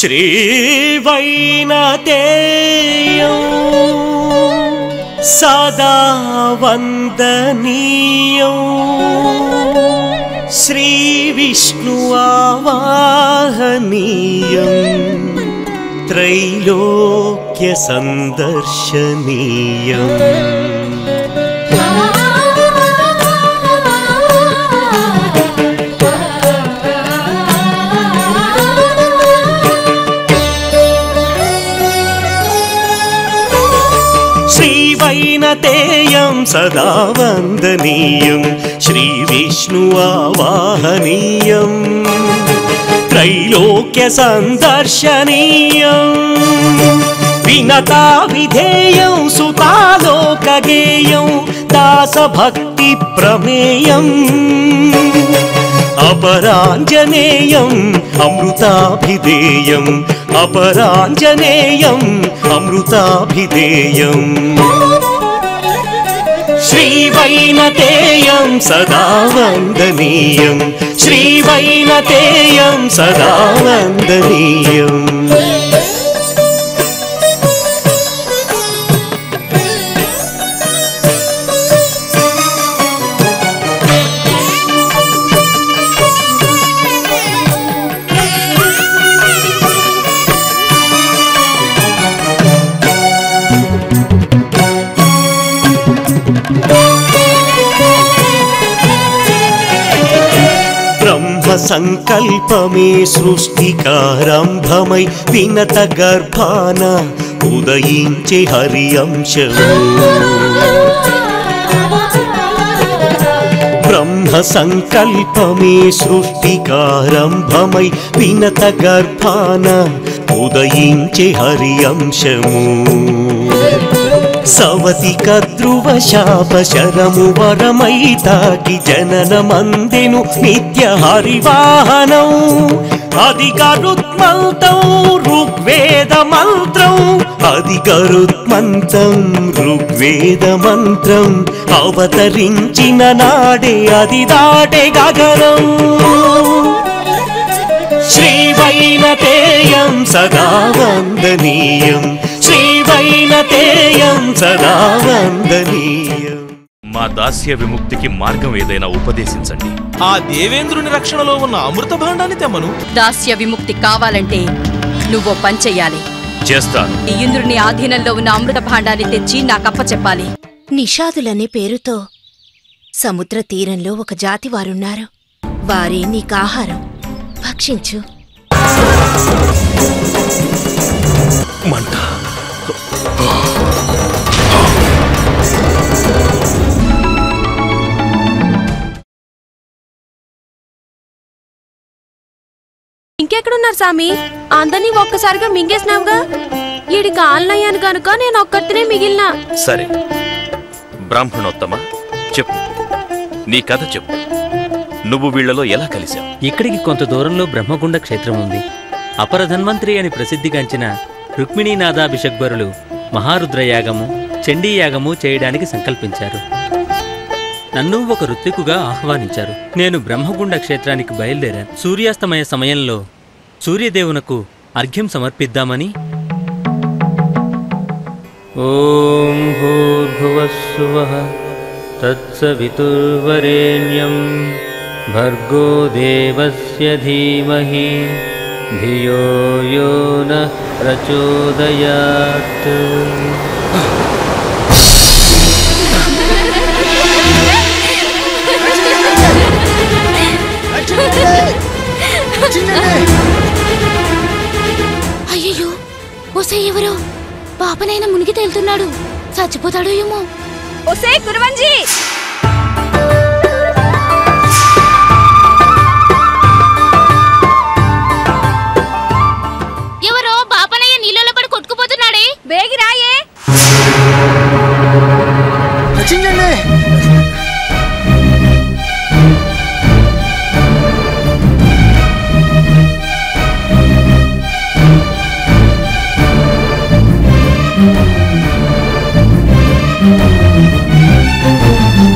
श्रीवैनतेयं सदा वन्दनीयं श्रीविष्णु आवाहनीयम् त्रैलोक्यसन्दर्शनीयम् श्रीवैनतेयं सदा वन्दनीयं श्रीविष्णु आवाहनीयम् त्रैलोक्यसन्दर्शनीयम् विनता विधेयं सुतालोकगेयं दासभक्तिप्रमेयम् अपराञ्जनेयम् अमृताभिधेयम् अपराञ्जनेयम् अमृताभिधेयम् श्रीवैनतेयं सदा वन्दनीयं श्रीवैनतेयं सदा वन्दनीयम् బ్రహ్మ సంకల్పమే సృష్టికారంభమై వినత గర్భాన ఉదయించే హరి అంశము బ్రహ్మ సంకల్పమే సృష్టికారంభమై వినత గర్భాన ఉదయించే హరి అంశము సవతి కద్రువ శాప శరము వరమై తాకి జనన మందెను నిత్య హరివాహనం అది గరుత్మంతం ఋగ్వేద మంత్రం అది గరుత్మంతం ఋగ్వేద మంత్రం అవతరించిన నాడే అది దాటే గగనం श्रीवैनतेयं सदा वन्दनीयं श्रीवैनतेयं सदा वन्दनीयम् మా దాస్య విముక్తికి మార్గం ఏదైనా ఉపదేశించండి ఆ దేవేంద్రుని రక్షణలో ఉన్న అమృత భాండాన్ని తెమ్మను దాస్య విముక్తి కావాలంటే నువ్వు పని చెయ్యాలి చేస్తాను ఈ ఇంద్రుని ఆధీనంలో ఉన్న అమృత భాండాన్ని తెచ్చి నాకప్ప చెప్పాలి నిషాదులనే పేరుతో సముద్ర తీరంలో ఒక జాతి వారున్నారు వారే నీకాహారం భక్షించు మంట ఇంకెక్కడున్నారు సామి అందరినీ ఒక్కసారిగా మింగేసినావుగా ఈడికి ఆన్లయ్యాను గనుక నేను ఒక్కరితోనే మిగిలినా సరే బ్రాహ్మణోత్తమ చెప్పు నీ కథ చెప్పు నువ్వు వీళ్లలో ఎలా కలిశావు ఇక్కడికి కొంత దూరంలో బ్రహ్మగుండ క్షేత్రం ఉంది అపర ధన్వంతరి అని ప్రసిద్ధిగాంచిన రుక్మిణీనాథాభిషగ్వరులు మహారుద్రయాగము చండీయాగము చేయడానికి సంకల్పించారు నన్ను ఒక ఋత్వికుగా ఆహ్వానించారు నేను బ్రహ్మగుండ క్షేత్రానికి బయలుదేరాను సూర్యాస్తమయ సమయంలో సూర్యదేవునకు అర్ఘ్యం సమర్పిద్దామని ఓం భూర్భువస్సువః తత్సవితుర్వరేణ్యం భర్గో దేవస్య ధీమహి ధియో యో నః ప్రచోదయాత్ అయ్యయ్యో ఓసే ఎవరో పాపనైనా మునిగి తేలుతున్నాడు చచ్చిపోతాడో ఏమో ఒసే కురవంజీ ఎవరో పాపనయ్య నీళ్ళలో పడి కొట్టుకుపోతున్నాడే బేగి రాయే ఆ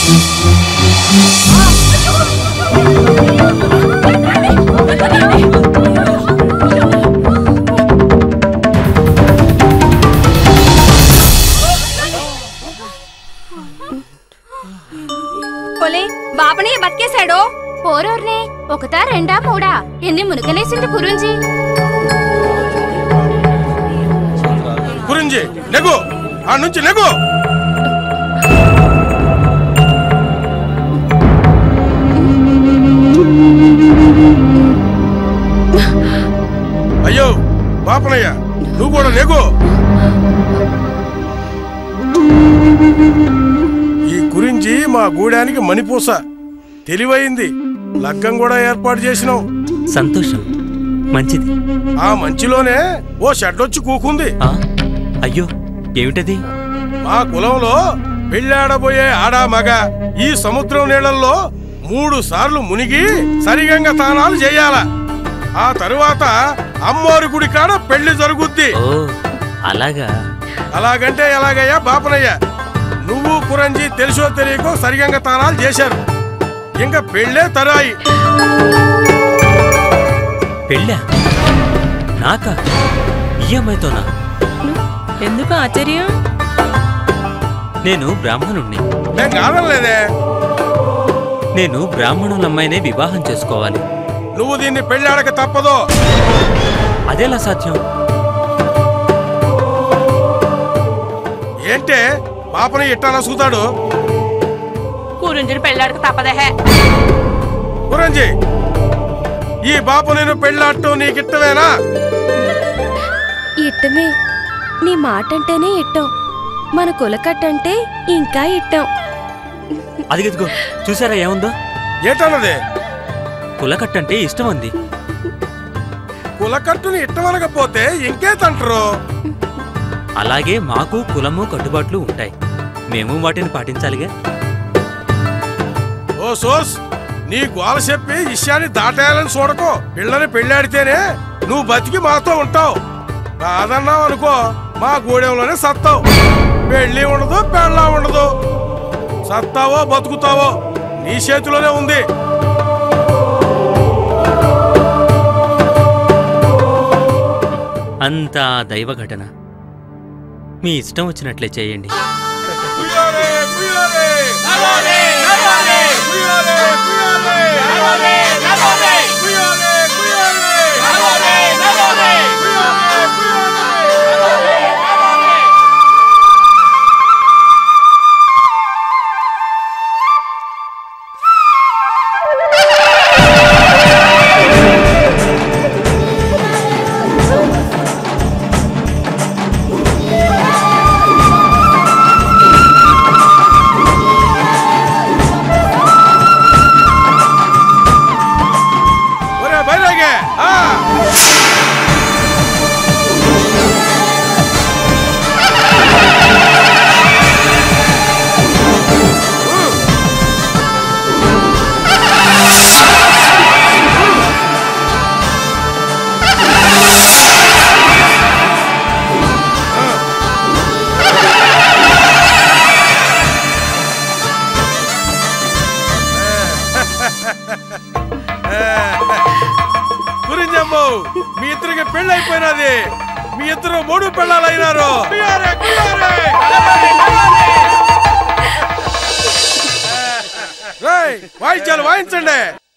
ఒలే బాపనయ్య బతికేశాడు పోరోర్నే ఒకటా రెండా మూడా ఎన్ని మునకలేసింది కురుంజీ గురించి నెగు ఆ నుంచి నెగు అయ్యో పాపనయ్య నువ్వు కూడా నెగు ఈ గురించి మా గూడానికి మణిపూస తెలివైంది లగ్గం కూడా ఏర్పాటు చేసినావు సంతోషం మంచిది ఆ మంచిలోనే ఓ షెడ్డొచ్చి కూకుంది ఆ, అయ్యో ఏమిటది మా కులంలో పెళ్ళాడబోయే ఆడా మగ ఈ సముద్రం నీళ్ళల్లో మూడు సార్లు మునిగి సరిగంగ తానాలు చేయాల ఆ తరువాత అమ్మోరి గుడి కాడ పెళ్లి జరుగుద్ది ఓ అలాగా అలాగంటే ఎలాగయ్యా బాపనయ్య నువ్వు కురంజీ తెలుసో తెలియకో సరిగంగ తానాలు చేశారు ఇంకా పెళ్ళే తరాయి పెళ్ళా నాకా ఈ అమ్మాయితోనా ఎందుకు ఆశ్చర్యం నేను బ్రాహ్మణుణ్ణి నేను కాదనలేదే నేను బ్రాహ్మణుల అమ్మాయినే వివాహం చేసుకోవాలి నువ్వు దీన్ని పెళ్ళాడక తప్పదు అదెలా సాధ్యం ఏంటే పాపని ఇట్టా నసుకుతాడు కూరుంజుడు పెళ్ళాడక తప్పదహే కురంజీ ఈ బాపు నేను పెళ్ళాడటం నీకిట్టవేనా ఇట్టమే నీ మాట అంటేనే ఇట్టం మన కులకట్టంటే ఇంకా ఇట్టం అదిగదిగో చూసారా ఏముందో ఏటన్నది కులకట్టంటే ఇష్టం అంది కులకట్టుని ఇట్టవనకపోతే ఇంకేతంటారు అలాగే మాకు కులము కట్టుబాట్లు ఉంటాయి మేము వాటిని పాటించాలిగా ఓ సోస్ నీ గోల చెప్పి ఇష్యాన్ని దాటేయాలని చూడకో పిల్లని పెళ్ళాడితేనే నువ్వు బతికి మాతో ఉంటావు కాదన్నావు అనుకో మా గూడెంలోనే సత్తావు పెళ్ళి ఉండదు పెళ్ళా ఉండదు సత్తావో బతుకుతావో నీ చేతిలోనే ఉంది అంతా దైవ ఘటన మీ ఇష్టం వచ్చినట్లే చేయండి కుయ్యాలే, కుయ్యాలే! కుయ్యాలే, కుయ్యాలే! కుయ్యాలే, కుయ్యాలే! కుయ్యాలే, కుయ్యాలే! ఒరే బయలుగే ఆ గురింజమ్మో మీ ఇద్దరికి పెళ్ళి అయిపోయినది మీ ఇద్దరు మూడు పెళ్ళాలైనారు కుయ్యారే, కుయ్యారే! రేయ్, వాయించాలి వాయించండి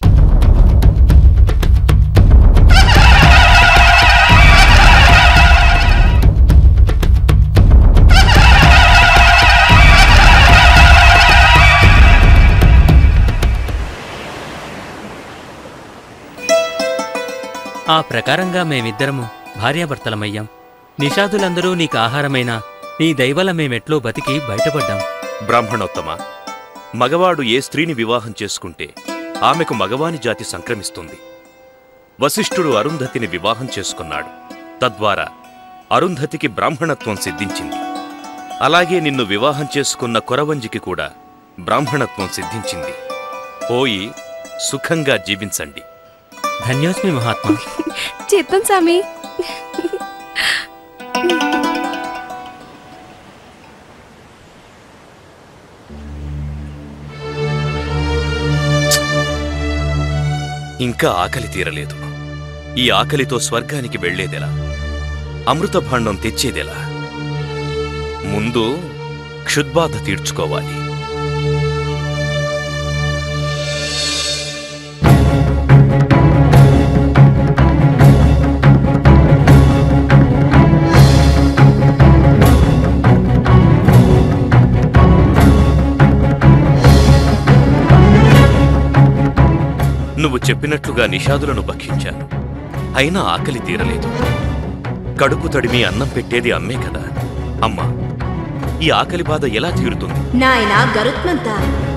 ఆ ప్రకారంగా మేమిద్దరము భార్యాభర్తలమయ్యాం నిషాదులందరూ నీకు ఆహారమైన నీ దైవల మేమెట్లో బతికి బయటపడ్డాం బ్రాహ్మణోత్తమ మగవాడు ఏ స్త్రీని వివాహం చేసుకుంటే ఆమెకు మగవాని జాతి సంక్రమిస్తుంది వశిష్ఠుడు అరుంధతిని వివాహం చేసుకున్నాడు తద్వారా అరుంధతికి బ్రాహ్మణత్వం సిద్ధించింది అలాగే నిన్ను వివాహం చేసుకున్న కొరవంజికి కూడా బ్రాహ్మణత్వం సిద్ధించింది పోయి సుఖంగా జీవించండి ధన్యోస్మి మహాత్మా చిత్తం స్వామి ఇంకా ఆకలి తీరలేదు ఈ ఆకలితో స్వర్గానికి వెళ్లేదెలా అమృత భాండం తెచ్చేదెలా ముందు క్షుద్బాధ తీర్చుకోవాలి నువ్వు చెప్పినట్లుగా నిషాదులను భక్షించాను అయినా ఆకలి తీరలేదు కడుపు తడిమి అన్నం పెట్టేది అమ్మే కదా అమ్మా ఈ ఆకలి బాధ ఎలా తీరుతుంది నాయనా గరుత్మంత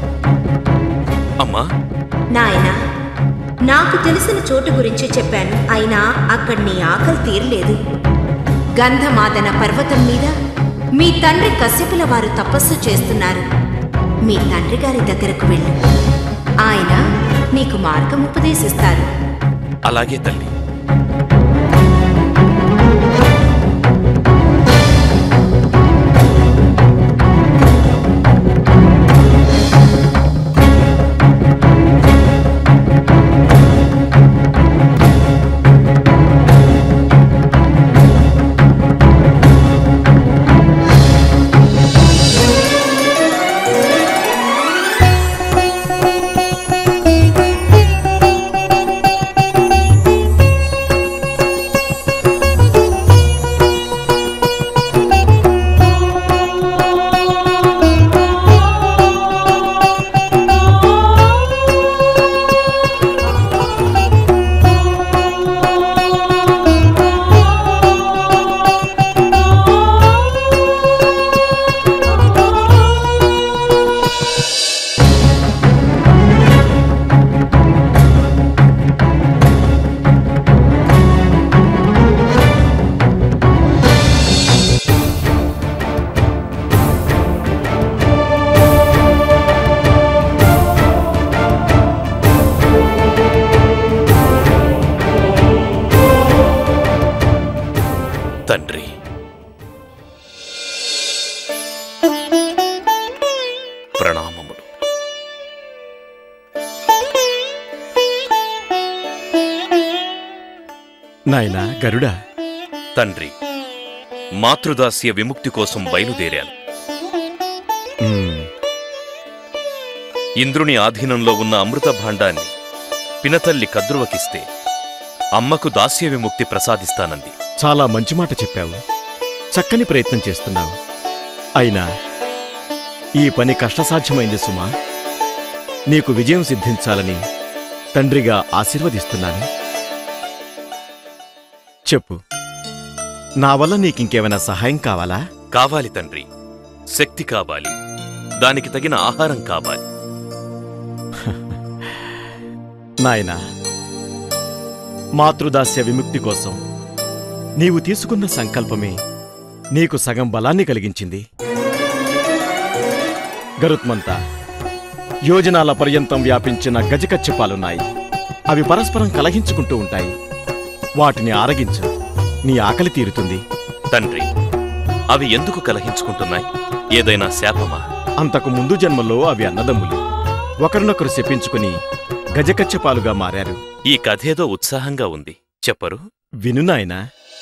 అమ్మా నాయనా నాకు తెలిసిన చోటు గురించి చెప్పాను అయినా అక్కడ నీ ఆకలి తీరలేదు గంధమాదన పర్వతం మీద మీ తండ్రి కశ్యపుల వారు తపస్సు చేస్తున్నారు మీ తండ్రి గారి దగ్గరకు వెళ్ళు ఆయన నీకు మార్గం ఉపదేశిస్తారు అలాగే తల్లి తండ్రి ప్రణామములు నాయనా గరుడా తండ్రి మాతృదాస్య విముక్తి కోసం బయలుదేరాను ఉమ్, ఇంద్రుని ఆధీనంలో ఉన్న అమృత భాండాన్ని పినతల్లి కద్రువకిస్తే అమ్మకు దాస్య విముక్తి ప్రసాదిస్తానంది చాలా మంచి మాట చెప్పావు చక్కని ప్రయత్నం చేస్తున్నావు అయినా ఈ పని కష్టసాధ్యమైంది సుమా నీకు విజయం సిద్ధించాలని తండ్రిగా ఆశీర్వదిస్తున్నాను చెప్పు నా వల్ల నీకింకేమైనా సహాయం కావాలా కావాలి తండ్రి శక్తి కావాలి దానికి తగిన ఆహారం కావాలి నాయనా మాతృదాస్య విముక్తి కోసం నీవు తీసుకున్న సంకల్పమే నీకు సగం బలాన్ని కలిగించింది గరుత్మంత యోజనాల పర్యంతం వ్యాపించిన గజకచ్చపాలున్నాయి అవి పరస్పరం కలహించుకుంటూ ఉంటాయి వాటిని ఆరగించు నీ ఆకలి తీరుతుంది తండ్రి అవి ఎందుకు కలహించుకుంటున్నాయి ఏదైనా శాపమా అంతకు ముందు జన్మలో అవి అన్నదమ్ములు ఒకరినొకరు శపించుకుని గజకచ్చపాలుగా మారారు ఈ కథేదో ఉత్సాహంగా ఉంది చెప్పరు విను నాయనా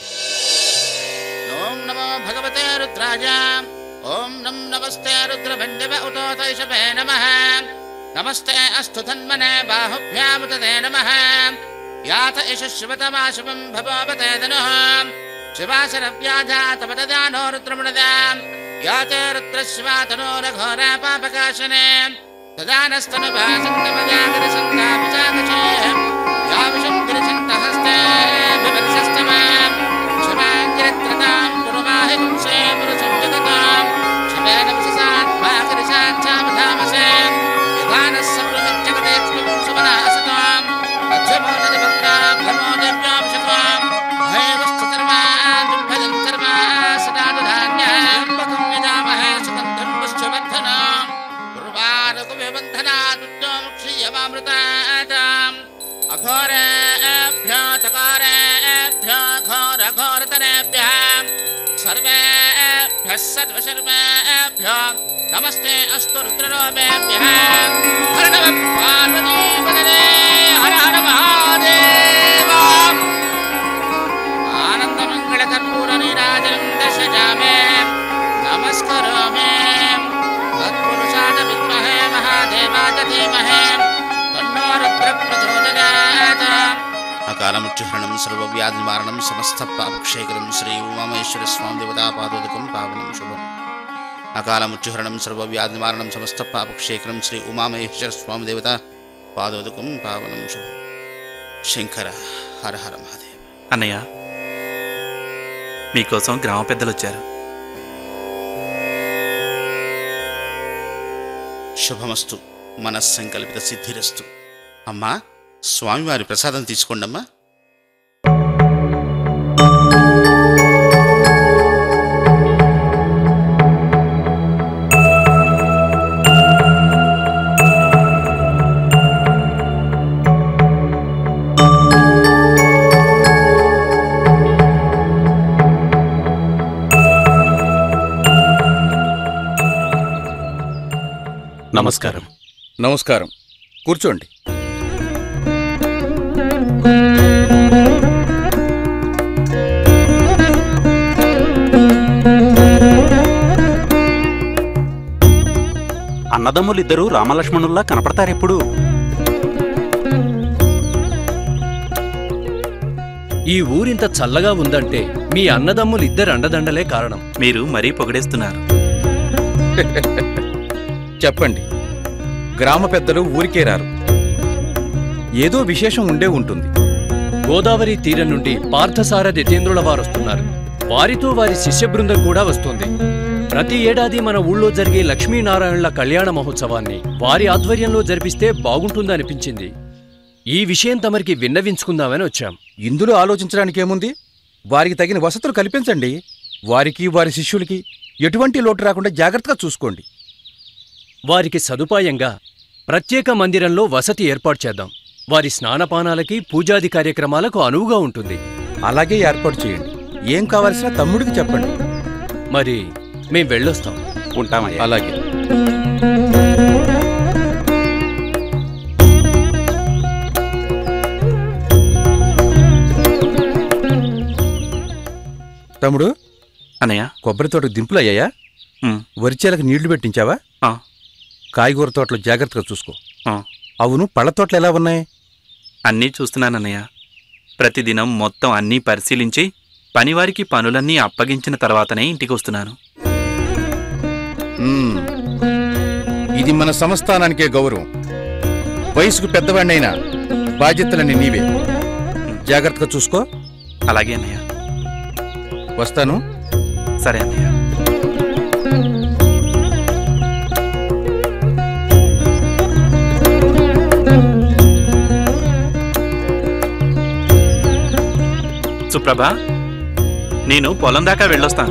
ఓం నమో భగవతే రుద్రాయ ఓం నం నమస్తే రుద్రభంజవ ఉతోతైషభే నమ నమస్తే అస్తు ధన్మనే బాహుభ్యాముతతే నమ యాత ఇష శివతమా శివం భవోపతే ధను శివాశరవ్యాజాతపదానో రుద్రముణదా యాతే రుద్రశివాతనో రఘోర పాపకాశనే తదానస్తను భాసంతమజాగర సంతాపిజాగచే యావిషం గిరిశంతహస్తే బిభర్షస్తమా శివాంగిరత్రతాం గురుమాహి పుంసే పురుషం జగతాం శివేన విశసాత్మాకరిశాచ్చామధామసే విధానः సప్రమిత్యగతేక్ష్మిం సుమనాసతాం అధ్యమోదతి భక్తాభ్రమో దివ్యాభిషకాం భయవస్థితర్మాం భజం కర్మా సదా ధాన్యాత్మకం యజామహే సుగంధం పుష్పవర్ధనాం ఉర్వారకుమిబంధనాదుద్యోముక్షీయమామృతాతాం అఘోరేభ్యో తకారేభ్యో ఘోరఘోరతరేభ్యः सर्वेभ्यः सर्वशर्मेभ्यो नमस्ते अस्तु रुद्रलोमेभ्यः हर नमः पार्वतीपदने हर हर महा అకాలముచ్చుహరణం సర్వవ్యాధి నివారణం సమస్త పాపక్షేకరం శ్రీ ఉమామేశ్వర స్వామి దేవతా పాదోదకం పావనం శుభం అకాలముచ్చుహరణం సర్వవ్యాధి నివారణం సమస్త పాపక్షేకరం శ్రీ ఉమామహేశ్వర స్వామి దేవత పాదోదకం పావనం శుభం శంకర హర హర మహాదేవ్ అన్నయ్య మీకోసం గ్రామ పెద్దలు వచ్చారు శుభమస్తు మనస్సంకల్పిత సిద్ధిరస్తు అమ్మా స్వామివారి ప్రసాదం తీసుకోండమ్మా నమస్కారం నమస్కారం కూర్చోండి అన్నదమ్ములిద్దరూ రామలక్ష్మణుల్లా కనపడతారెప్పుడు ఈ ఊరింత చల్లగా ఉందంటే మీ అన్నదమ్ములు ఇద్దరు అండదండలే కారణం మీరు మరీ పొగిడేస్తున్నారు చెప్పండి గ్రామ పెద్దలు ఊరికే రారు ఏదో విశేషం ఉండే ఉంటుంది గోదావరి తీరం నుండి పార్థసారథి యతీంద్రుల వారొస్తున్నారు వారితో వారి శిష్య బృందం కూడా వస్తోంది ప్రతి ఏడాది మన ఊళ్ళో జరిగే లక్ష్మీనారాయణుల కళ్యాణ మహోత్సవాన్ని వారి ఆధ్వర్యంలో జరిపిస్తే బాగుంటుందనిపించింది ఈ విషయం తమరికి విన్నవించుకుందామని వచ్చాం ఇందులో ఆలోచించడానికి ఏముంది వారికి తగిన వసతులు కల్పించండి వారికి వారి శిష్యులకి ఎటువంటి లోటు రాకుండా జాగ్రత్తగా చూసుకోండి వారికి సదుపాయంగా ప్రత్యేక మందిరంలో వసతి ఏర్పాటు చేద్దాం వారి స్నానపానాలకి పూజాది కార్యక్రమాలకు అనువుగా ఉంటుంది అలాగే ఏర్పాటు చేయండి ఏం కావాల్సిన తమ్ముడికి చెప్పండి మరి మేం వెళ్ళొస్తాం ఉంటామయ్యా అలాగే తమ్ముడు అన్నయ్య కొబ్బరి తోటకు దింపులు అయ్యాయా వరిచేలకు నీళ్లు పెట్టించావా కాయగూర తోటలు జాగ్రత్తగా చూసుకో అవును పళ్ళ తోటలు ఎలా ఉన్నాయి అన్నీ చూస్తున్నానన్నయ్య ప్రతిదినం మొత్తం అన్నీ పరిశీలించి పనివారికి పనులన్నీ అప్పగించిన తర్వాతనే ఇంటికి వస్తున్నాను మ్మ్. ఇది మన సంస్థానానికే గౌరవం వయసుకు పెద్దవాడినైనా బాధ్యతలన్నీ నీవే జాగ్రత్తగా చూసుకో అలాగే అన్నయ్య వస్తాను సరే అన్నయ్య సుప్రభ నేను పొలం దాకా వెళ్ళొస్తాను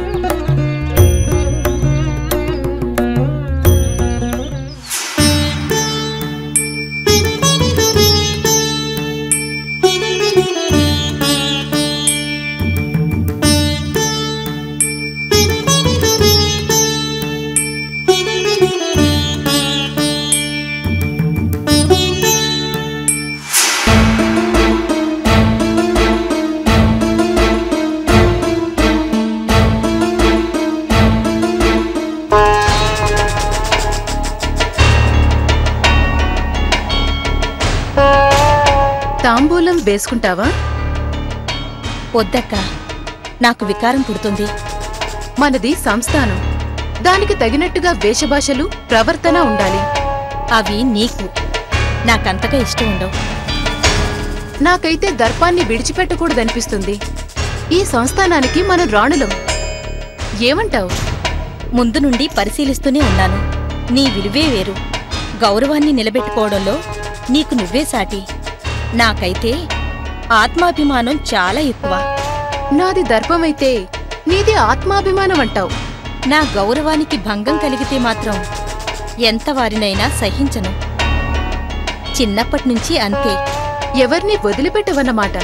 తాంబూలం వేసుకుంటావా వద్దక్క నాకు వికారం పుడుతుంది మనది సంస్థానం దానికి తగినట్టుగా వేషభాషలు ప్రవర్తన ఉండాలి అవి నీకు నాకంతగా ఇష్టం ఉండవు నాకైతే దర్పాన్ని విడిచిపెట్టకూడదనిపిస్తుంది ఈ సంస్థానానికి మనం రాణులం ఏమంటావు ముందు నుండి పరిశీలిస్తూనే ఉన్నాను నీ విలువే వేరు గౌరవాన్ని నిలబెట్టుకోవడంలో నీకు నువ్వే సాటి నాకైతే ఆత్మాభిమానం చాలా ఎక్కువ నాది దర్పమైతే నీది ఆత్మాభిమానం అంటావు నా గౌరవానికి భంగం కలిగితే మాత్రం ఎంత వారినైనా సహించను చిన్నప్పటినుంచి అంతే ఎవరిని వదిలిపెట్టవన్నమాట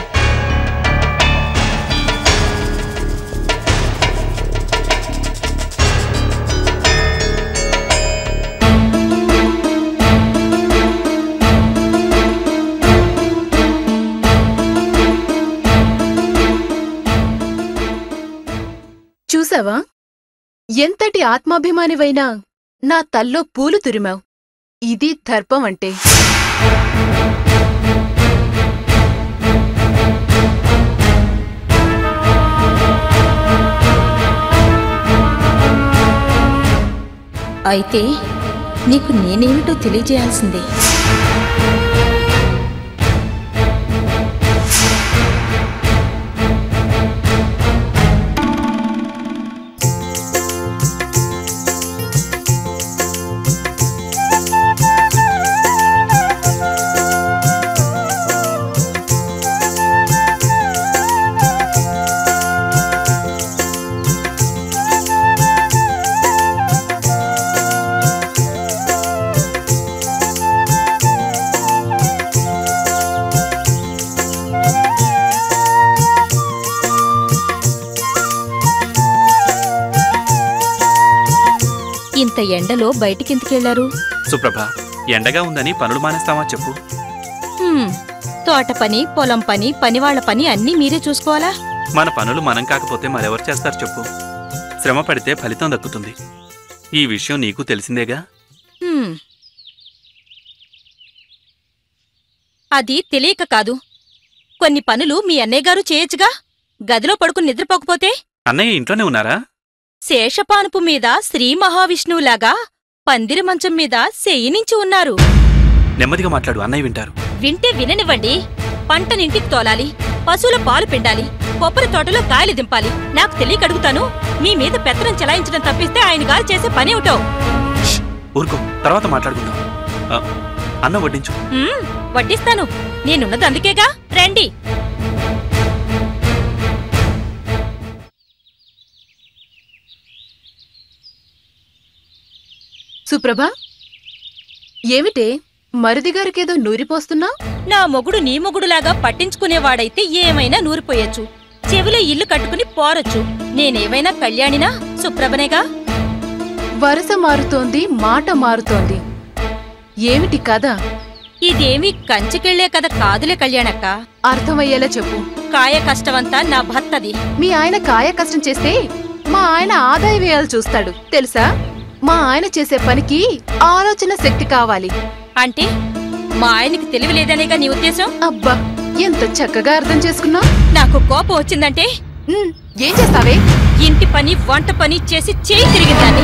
చూసావా ఎంతటి ఆత్మాభిమానివైనా నా తల్లో పూలు తురిమావు ఇది దర్పం అంటే అయితే నీకు నేనేమిటో తెలియజేయాల్సిందే ఇంత ఎండలో బయటికెందుకెళ్లారు సుప్రభ ఎండగా ఉందని పనులు మానేస్తావా చెప్పు హ్మ్, తోట పని పొలం పని పనివాళ్ల పని అన్నీ మీరే చూసుకోవాలా మన పనులు మనం కాకపోతే మరెవరు చేస్తారు చెప్పు శ్రమ పడితే ఫలితం దక్కుతుంది ఈ విషయం నీకు తెలిసిందేగా హ్మ్. అది తెలియక కాదు కొన్ని పనులు మీ అన్నయ్య గారు చేయొచ్చుగా గదిలో పడుకుని నిద్రపోకపోతే అన్నయ్య ఇంట్లోనే ఉన్నారా శేషపానుపు మీద శ్రీ మహావిష్ణువులాగా పందిరి మంచం మీద శయనించి ఉన్నారు నెమ్మదిగా మాట్లాడు అన్నయ్య వింటారు వింటే విననివ్వండి పంటనింటికి తోలాలి పశువుల పాలు పిండాలి కొబ్బరి తోటలో కాయలు దింపాలి నాకు తెలియక అడుగుతాను మీ మీద పెత్తనం చెలాయించడం తప్పిస్తే ఆయన గారు చేసే పని ఏమిటో ఊరుకో తర్వాత మాట్లాడుకుందాం ఆ, అన్న వడ్డించు మ్మ్, వడ్డిస్తాను నేనున్నది అందుకేగా రండి సుప్రభ ఏమిటే మరిది గారికేదో నూరిపోస్తున్నా నా మొగుడు నీ మొగుడులాగా పట్టించుకునేవాడైతే ఏమైనా నూరిపోయొచ్చు చెవిలో ఇల్లు కట్టుకుని పోరొచ్చు నేనేమైనా కళ్యాణినా సుప్రభనేగా వరస మారుతోంది మాట మారుతోంది ఏమిటి కథ ఇదేమీ కంచికెళ్లే కథ కాదులే కళ్యాణక్క అర్థమయ్యేలా చెప్పు కాయ కష్టమంతా నా భర్తది మీ ఆయన కాయ కష్టం చేస్తే మా ఆయన ఆదాయ వ్యయాలు చూస్తాడు తెలుసా మా ఆయన చేసే పనికి ఆలోచన శక్తి కావాలి అంటే మా ఆయనకి తెలివి లేదనేగా నీ ఉద్దేశం అబ్బా ఎంత చక్కగా అర్థం చేసుకున్నా నాకు కోపం వచ్చిందంటే ఏం చేస్తావే ఇంటి పని వంట పని చేసి చేయి తిరిగిందాన్ని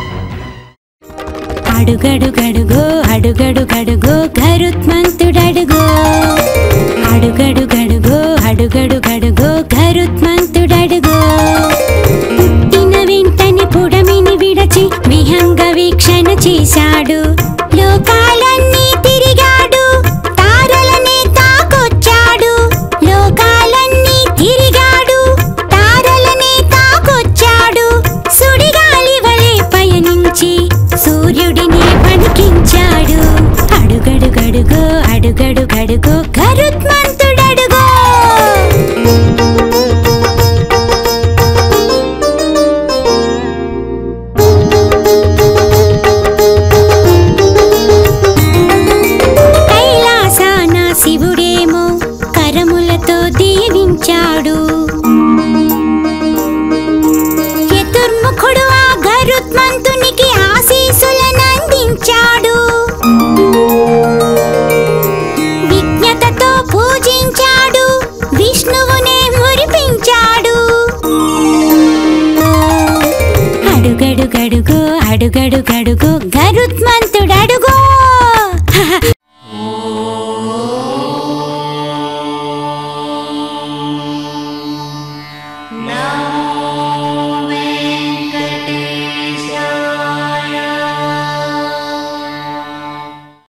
అడుగడుగడుగో అడుగడుగడుగో గరుత్మంతుడడుగు